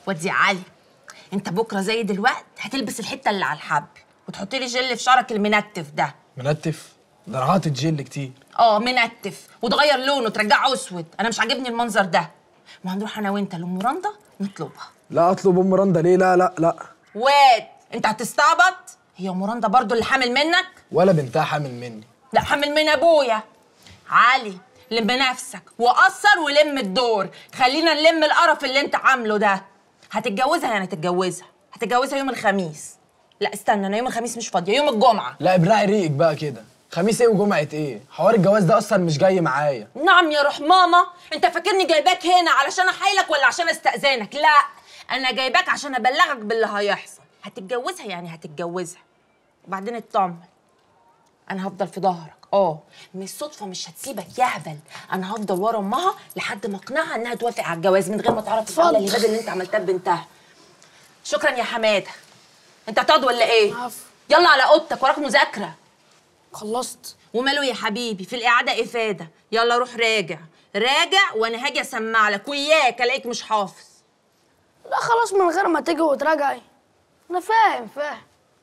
ودي علي انت بكره زي دلوقت هتلبس الحته اللي على الحب وتحط لي جل في شعرك المنتف ده منتف ده انا حاطط جل كتير اه منتف وتغير لونه ترجعه اسود انا مش عاجبني المنظر ده وهنروح انا وانت لام رندا نطلبها لا اطلب ام رندا ليه لا لا لا واد انت هتستعبط هي ام رندا برضو اللي حامل منك ولا بنتها حامل مني لا حامل من ابويا علي لم نفسك وقصر ولم الدور خلينا نلم القرف اللي انت عامله ده هتتجوزها يعني هتتجوزها هتتجوزها يوم الخميس لا استنى انا يوم الخميس مش فاضيه يوم الجمعه لا ابلعي ريقك بقى كده خميس ايه وجمعه ايه حوار الجواز ده اصلا مش جاي معايا نعم يا روح ماما انت فاكرني جايباك هنا علشان احايلك ولا عشان استأذنك لا انا جايباك عشان ابلغك باللي هيحصل هتتجوزها يعني هتتجوزها وبعدين اطمن انا هفضل في ظهرك اه مش صدفه مش هتسيبك يا هبل انا هفضل ورا امها لحد ما اقنعها انها توافق على الجواز من غير ما تعرف تفعل الهباد اللي انت عملتها ببنتها شكرا يا حماده انت هتقعد ولا ايه عفو. يلا على اوضتك وراك مذاكره خلصت وماله يا حبيبي في الإعادة إفادة يلا روح راجع راجع وأنا هاجي أسمع لك وإياك ألاقيك مش حافظ لا خلاص من غير ما تيجي وتراجعي انا فاهم فاهم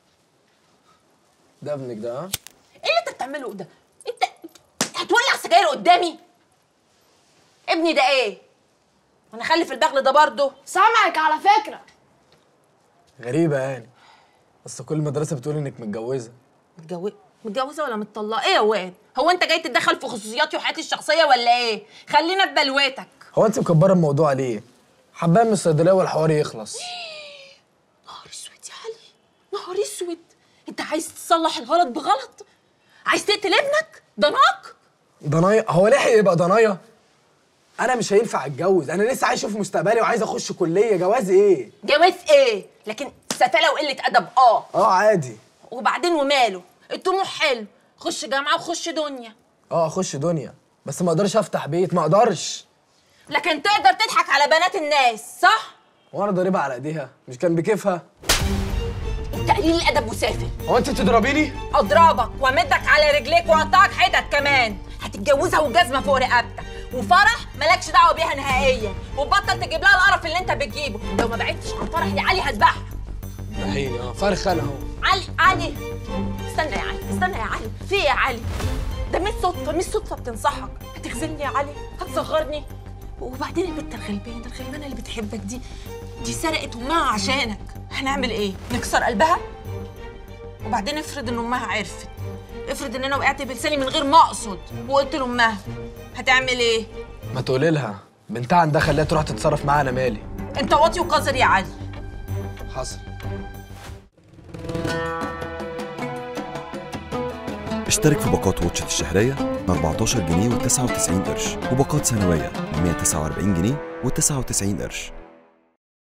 ده ابنك ده ها إيه اللي أنت بتعمله ده؟ أنت هتولع سجاير قدامي؟ ابني ده إيه؟ وأنا أخلف البغل ده برضه؟ سامعك على فكرة غريبه يعني بس كل المدرسه بتقول انك متجوزه متجوزة متجوزة ولا متطلقة؟ إيه يا واد؟ هو أنت جاي تتدخل في خصوصياتي وحياتي الشخصية ولا إيه؟ خلينا في بلوتك هو انت مكبره الموضوع ليه حبان من الصيدليه والحوار يخلص نهار اسود يا علي نهار اسود انت عايز تصلح الغلط بغلط عايز تقتل ابنك ضناك ضنايا هو لحق يبقى ضنايا انا مش هينفع اتجوز انا لسه عايز اشوف مستقبلي وعايز اخش كليه جواز ايه جواز ايه لكن سفاله وقله ادب اه اه عادي وبعدين وماله الطموح حلو خش جامعه وخش دنيا اه اخش دنيا بس ما اقدرش افتح بيت ما اقدرش لكن تقدر تضحك على بنات الناس صح هو انا ضاربها على ايديها مش كان بكيفها انت قليل الادب وسافل هو انت تضربيني اضربك وامدك على رجليك واقطعك حتت كمان هتتجوزها والجزمه فوق رقبتك وفرح مالكش دعوه بيها نهائيا وبطل تجيب لها القرف اللي انت بتجيبه لو ما بعدتش عن فرح يا علي هذبحها عيني اه فرخ انا اهو علي علي استنى يا علي استنى يا علي في ايه يا علي ده مش صدفه مش صدفه بتنصحك هتخذلني يا علي هتصغرني وبعدين البنت الغلبانه الغلبانه اللي بتحبك دي دي سرقت امها عشانك هنعمل ايه نكسر قلبها وبعدين افرض ان امها عرفت افرض ان انا وقعت بلساني من غير ما اقصد وقلت لامها هتعمل ايه ما تقولي لها بنتها عندها خليها تروح تتصرف معاها انا مالي انت واطي وقذر يا علي حصل اشترك في باقات واتشت الشهرية ب 14 جنيه و99 قرش وباقات سنوية ب 149 جنيه و99 قرش